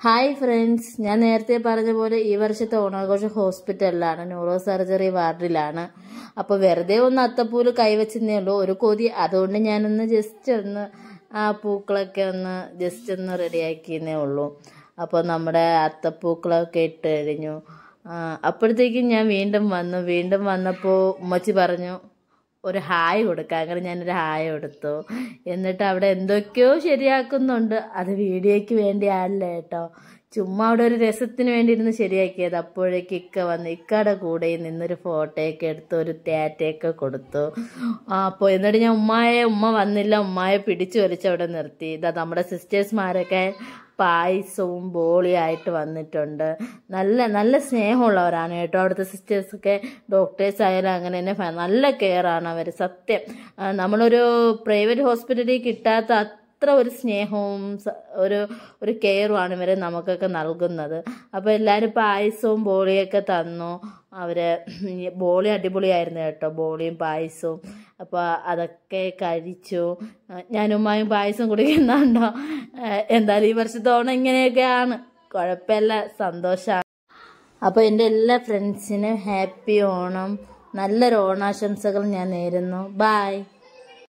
hi friends ഞാൻ നേരത്തെ പറഞ്ഞ പോലെ ഈ വർഷത്തെ ഓണാഘോഷം ഹോസ്പിറ്റലിലാണ് ന്യൂറോ സർജറി വാർഡിലാണ് അപ്പോൾ വെറുതെ ഒന്ന് അത്തപ്പൂല് കൈവച്ചെന്നേ ഉള്ളൂ ഒരു കൊതി അതുകൊണ്ട് ഞാനൊന്ന് ജസ്റ്റ് ഒന്ന് ആ പൂക്കളൊക്കെ ഒന്ന് ജസ്റ്റ് ഒന്ന് റെഡിയാക്കിയെന്നേ ഉള്ളൂ അപ്പോൾ നമ്മുടെ അത്തപ്പൂക്കളൊക്കെ ഇട്ട് കഴിഞ്ഞു ആ, അപ്പോഴത്തേക്കും ഞാൻ വീണ്ടും വന്നു വീണ്ടും വന്നപ്പോൾ ഉമ്മച്ചി പറഞ്ഞു ഒരു ഹായ് കൊടുക്കാം അങ്ങനെ ഞാനൊരു ഹായ് കൊടുത്തു എന്നിട്ട് അവിടെ എന്തൊക്കെയോ ശരിയാക്കുന്നുണ്ട് അത് വീഡിയോയ്ക്ക് വേണ്ടിയല്ല കേട്ടോ ചുമ്മാ അവിടെ ഒരു രസത്തിന് വേണ്ടി ഇരുന്ന് ശരിയാക്കിയത് അപ്പോഴേക്ക് ഇക്ക വന്ന് ഇക്കയുടെ കൂടെ നിന്നൊരു ഫോട്ടോയൊക്കെ എടുത്ത് ഒരു തേറ്റയൊക്കെ കൊടുത്തു ആ, അപ്പോൾ എന്നിട്ട് ഞാൻ ഉമ്മായെ ഉമ്മ വന്നില്ല ഉമ്മായെ പിടിച്ചു വലിച്ച് അവിടെ നിർത്തി ഇതാ നമ്മുടെ സിസ്റ്റേഴ്സ്മാരൊക്കെ പായസവും ബോളിയായിട്ട് വന്നിട്ടുണ്ട് നല്ല നല്ല സ്നേഹമുള്ളവരാണ് കേട്ടോ അവിടുത്തെ സിസ്റ്റേഴ്സൊക്കെ ഡോക്ടേഴ്സ് ആയാലും അങ്ങനെ തന്നെ ഫ- നല്ല കെയർ ആണ് അവർ സത്യം ആ, നമ്മളൊരു പ്രൈവറ്റ് ഹോസ്പിറ്റലിൽ കിട്ടാത്ത അത്ര ഒരു സ്നേഹവും സ- ഒരു ഒരു കെയറുമാണ് ഇവരെ നമുക്കൊക്കെ നൽകുന്നത് അപ്പോൾ എല്ലാവരും പായസവും ബോളിയൊക്കെ തന്നു അവര് ബോളി അടിപൊളിയായിരുന്നു കേട്ടോ ബോളിയും പായസവും അപ്പോൾ അതൊക്കെ കഴിച്ചു ഞാനുമ്മായും പായസം കുടിക്കുന്നുണ്ടോ എന്തായാലും ഈ വർഷത്തെ ഓണം ഇങ്ങനെയൊക്കെയാണ് കുഴപ്പമില്ല സന്തോഷമാണ് അപ്പോൾ എൻ്റെ എല്ലാ ഫ്രണ്ട്സിനും ഹാപ്പി ഓണം നല്ലൊരു ഓണാശംസകൾ ഞാൻ നേരുന്നു ബായ്